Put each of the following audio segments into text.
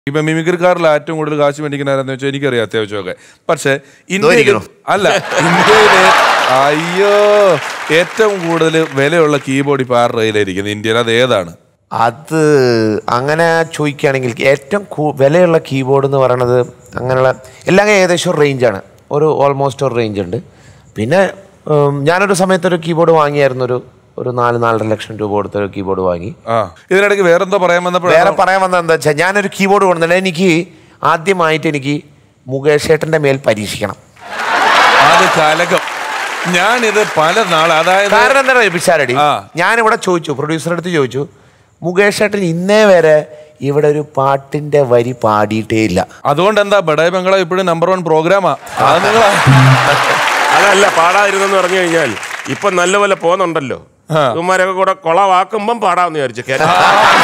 ഇപ്പൊ മിമിക്രിക്കാരിൽ ഏറ്റവും കൂടുതൽ കാശ് മേടിക്കുന്നവരെന്ന് വെച്ചാൽ എനിക്കറിയാം അത്യാവശ്യമൊക്കെ പക്ഷെ ഇന്ത്യയിൽ ഇരിക്കണു. അല്ല ഇന്ത്യയിലെ അയ്യോ ഏറ്റവും കൂടുതൽ വിലയുള്ള കീബോർഡ് ഇപ്പൊ ആരുടെ കയ്യിലായിരിക്കുന്നത് ഇന്ത്യയിൽ അത് ഏതാണ് അത് അങ്ങനെ ചോദിക്കുകയാണെങ്കിൽ ഏറ്റവും കൂ- വിലയുള്ള കീബോർഡ് എന്ന് പറയണത് അങ്ങനെയുള്ള എല്ലാം ഏകദേശം ഒരു റേഞ്ചാണ് ഒരു ഓൾമോസ്റ്റ് ഒരു റേഞ്ച് ഉണ്ട് പിന്നെ ഉം, ഞാനൊരു സമയത്ത് ഒരു കീബോർഡ് വാങ്ങിയായിരുന്നു ഒരു ഒരു നാല് നാലര ലക്ഷം രൂപ കൊടുത്ത ഒരു കീബോർഡ് വാങ്ങി ആ ഇതിനിടയ്ക്ക് വേറെന്തോ പറയാൻ വേറെ വന്നപ്പോഴാണ് പറയാൻ വന്നത് എന്താ വെച്ചാൽ ഞാനൊരു കീബോർഡ് കൊണ്ടുവന്നില്ല എനിക്ക് ആദ്യമായിട്ട് എനിക്ക് മുകേഷ് ഏട്ടൻ്റെ മേൽ പരീക്ഷിക്കണം അത് കലകം ഞാനിത് പല നാൾ അതായത് കാരണം എന്താ പിഷാരടി ആ. ഞാനിവിടെ ചോദിച്ചു പ്രൊഡ്യൂസറെ അടുത്ത് ചോദിച്ചു മുകേഷ് ഏട്ടൻ ഇന്നേ വരെ ഇവിടെ ഒരു പാട്ടിന്റെ വരി പാടിയിട്ടേ ഇല്ല അതുകൊണ്ട് എന്താ ബഡായി ബംഗ്ലാ ഇപ്പോഴും നമ്പർ വൺ പ്രോഗ്രാമാ അത് നിങ്ങൾ അതല്ല പാടാതിരുന്നെന്ന് പറഞ്ഞു കഴിഞ്ഞാൽ ഇപ്പൊ നല്ലപോലെ പോകുന്നുണ്ടല്ലോ ഇവന്മാരൊക്കെ കൂടെ കൊളവാക്കുമ്പം പാടാന്ന് വിചാരിച്ചു കേരള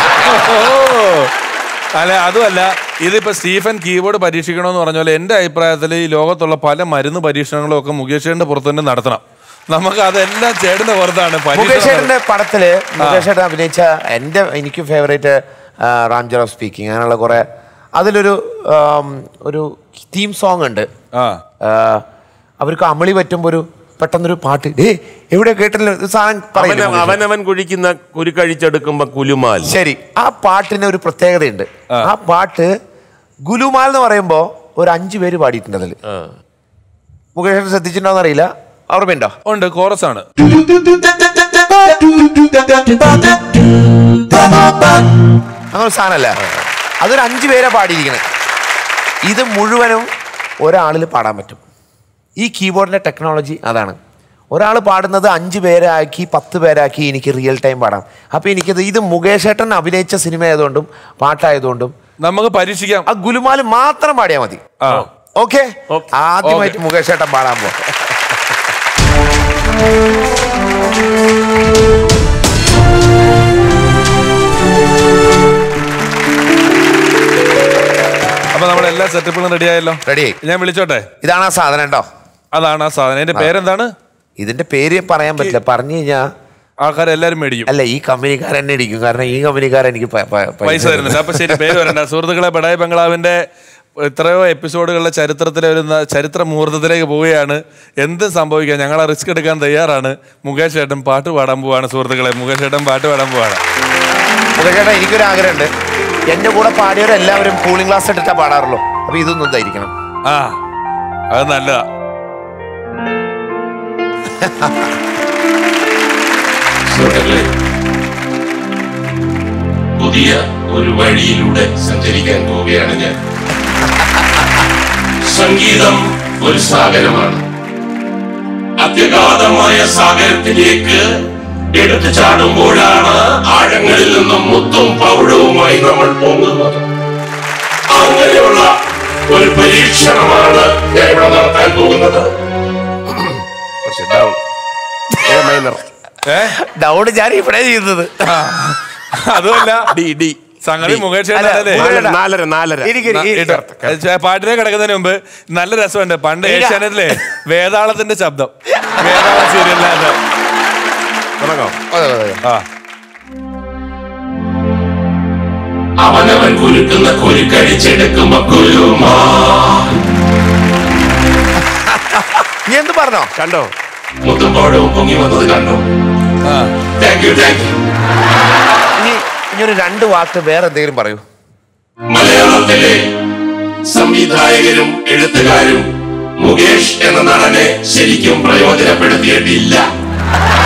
അല്ല അതുമല്ല ഇതിപ്പോ സ്റ്റീഫൻ കീബോർഡ് പരീക്ഷിക്കണമെന്ന് പറഞ്ഞ പോലെ എന്റെ അഭിപ്രായത്തിൽ ഈ ലോകത്തുള്ള പല മരുന്ന് പരീക്ഷണങ്ങളും ഒക്കെ മുകേഷിന്റെ പുറത്ത് തന്നെ നടത്തണം നമുക്ക് അതെല്ലാം ചേട്ടന്റെ പുറത്താണ് മുകേഷ് പരീക്ഷണം ഏട്ടന്റെ പടത്തില് മുകേഷ് ഏട്ടൻ അഭിനയിച്ച എന്റെ എനിക്ക് ഫേവറേറ്റ് റാം ജറോ സ്പീക്കിംഗ് അങ്ങനെയുള്ള കുറെ അതിലൊരു ആം, ഒരു തീം സോങ് ഉണ്ട് ആ ആ, അവർക്ക് അമളി പറ്റുമ്പോ ഒരു പെട്ടെന്നൊരു പാട്ട് ഏ എവിടെ കേട്ടില്ല ഇത് സാധനം പറയില്ലേ അവന- മുകേഷ്? അവനവൻ കുഴിക്കുന്ന കുരുക്കഴിച്ചെടുക്കുമ്പോ കുലുമാൽ ശരി ആ പാട്ടിന് ഒരു പ്രത്യേകതയുണ്ട് ആ പാട്ട് ഗുലുമാൽ എന്ന് പറയുമ്പോ ഒരു അഞ്ചു പേര് പാടിയിട്ടുണ്ട് അതിൽ ആ. മുകേഷ് ഏട്ടൻ ശ്രദ്ധിച്ചിട്ടുണ്ടോന്ന് അറിയില്ല ഓർമ്മയുണ്ടോ ഉണ്ട് കോറസ് ആണ് അങ്ങനെ ഒരു സാധനമല്ല അതൊരു അഞ്ചു പേരെ പാടിയിരിക്കണേ ഇത് മുഴുവനും ഒരാളിൽ പാടാൻ പറ്റും ഈ കീബോർഡിന്റെ ടെക്നോളജി അതാണ് ഒരാൾ പാടുന്നത് അഞ്ച് പേരാക്കി പത്ത് പേരാക്കി എനിക്ക് റിയൽ ടൈം പാടാം അപ്പൊ എനിക്കത് ഇത് മുകേഷ് ഏട്ടൻ അഭിനയിച്ച സിനിമ ആയതുകൊണ്ടും പാട്ടായതുകൊണ്ടും നമുക്ക് പരീക്ഷിക്കാം ആ ഗുലുമാല് മാത്രം പാടിയാൽ മതി ആ ഓക്കെ Okay. ആദ്യമായിട്ട് മുകേഷ് ഏട്ടൻ പാടാൻ പോ അപ്പൊ നമ്മൾ എല്ലാ സെറ്റപ്പുകളും റെഡി ആയല്ലോ റെഡി ഞാൻ വിളിച്ചോട്ടെ ഇതാണ് ആ സാധനം കേട്ടോ അതാണ് ആ സാധനം എന്റെ പേരെന്താണ് ഇതിന്റെ പേര് പറയാൻ പറ്റില്ല പറഞ്ഞു കഴിഞ്ഞാൽ ആൾക്കാരെല്ലാരും മേടിക്കും അല്ല ഈ കമ്പനിക്കാരൻ എന്നെ ഇടിക്കും കാരണം ഈ കമ്പനിക്കാരൻ എനിക്ക് പ- പ- പൈസ തരുന്നുണ്ട് അപ്പൊ ശരി പേര് വരണ്ട സുഹൃത്തുക്കളെ ബഡായി ബംഗ്ലാവിന്റെ എത്രയോ എപ്പിസോഡുകളുടെ ചരിത്രത്തിലെ ഒരു ന- ചരിത്ര മുഹൂർത്തത്തിലേക്ക് പോവുകയാണ് എന്ത് സംഭവിക്കാം ഞങ്ങൾ ആ റിസ്ക് എടുക്കാൻ തയ്യാറാണ് മുകേഷ് ഏട്ടൻ പാട്ട് പാടാൻ പോവാണ് സുഹൃത്തുക്കളെ മുകേഷ് ഏട്ടൻ പാട്ട് പാടാൻ പോവാണ് ചേട്ടാ എനിക്കൊരു ആഗ്രഹമുണ്ട് എന്റെ കൂടെ പാടിയവരെല്ലാവരും കൂളിംഗ് ഗ്ലാസ് ഇട്ടിട്ടാ പാടാറുള്ളൂ അപ്പൊ ഇതൊന്നും ധരിക്കണം ആ അത് നല്ലതാ സുഹൃത്തുക്കളെ പുതിയ ഒരു വഴിയിലൂടെ സഞ്ചരിക്കാൻ പോവുകയാണ് ഞാൻ സംഗീതം ഒരു സാഗരമാണ് അത്യഗാധമായ സാഗരത്തിലേക്ക് എടുത്തു ചാടുമ്പോഴാണ് ആഴങ്ങളിൽ നിന്നും മുത്തും പൗഴവുമായി നമ്മൾ പോകുന്നത് അങ്ങനെയുള്ള ഒരു പരീക്ഷണമാണ് ഞാൻ ഇവിടെ നടത്താൻ പോകുന്നത് കുറച്ച് down a minor A down ഞാൻ ഇവിടെ ചെയ്യുന്നത് അതുമല്ല ഡി ഡി സംഗതി മുകേഷ് അല്ല, ഏട്ടനല്ലേ മുകേഷ് നാലര നാലര നാലര എനിക്ക് ഈ- ഇട്ടോ. ചെ- പാട്ടിലേക്ക് കിടക്കുന്നതിന് മുമ്പ് നല്ല രസമുണ്ട് പണ്ട് ഇല്ല. ഏഷ്യാനെറ്റിലെ വേതാളത്തിന്റെ ശബ്ദം വേതാള സീരിയലിനകത്ത് തുടങ്ങാം അതെ, അതെ, അതെ. ആ അവനവൻ കുരുക്കുന്ന കുരുക്കഴിച്ചെടുക്കുമ്പോ കുലുമാ നീ എന്ത് പറഞ്ഞോ കണ്ടോ മുത്തും പൗഴവും പൊങ്ങി വന്നത് കണ്ടു ആ താങ്ക് യു താങ്ക് യു ഇനി ഇനി ഒരു രണ്ട് വാക്ക് വേറെ എന്തെങ്കിലും പറയൂ മലയാളത്തിലെ സംവിധായകരും എഴുത്തുകാരും മുകേഷ് എന്ന നടനെ ശരിക്കും പ്രയോജനപ്പെടുത്തിയിട്ടില്ല